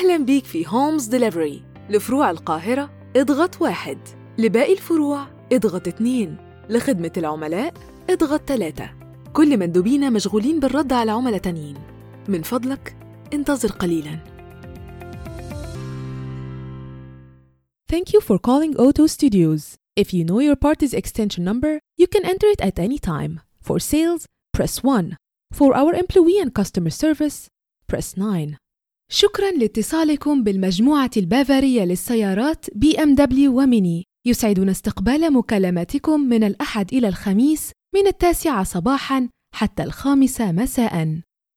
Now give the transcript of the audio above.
أهلا بيك في هومز ديليفري لفروع القاهرة اضغط واحد لباقي الفروع اضغط اتنين لخدمة العملاء اضغط تلاتة كل مندوبينا مشغولين بالرد على عملاء تانيين من فضلك انتظر قليلاً Thank you for calling Auto Studios. If you know your party's extension number, you can enter it at any time. For sales, press 1. For our employee and customer service, press 9. شكرا لاتصالكم بالمجموعة البافارية للسيارات بي ام دبليو وميني يسعدنا استقبال مكالماتكم من الأحد إلى الخميس من التاسعة صباحا حتى الخامسة مساء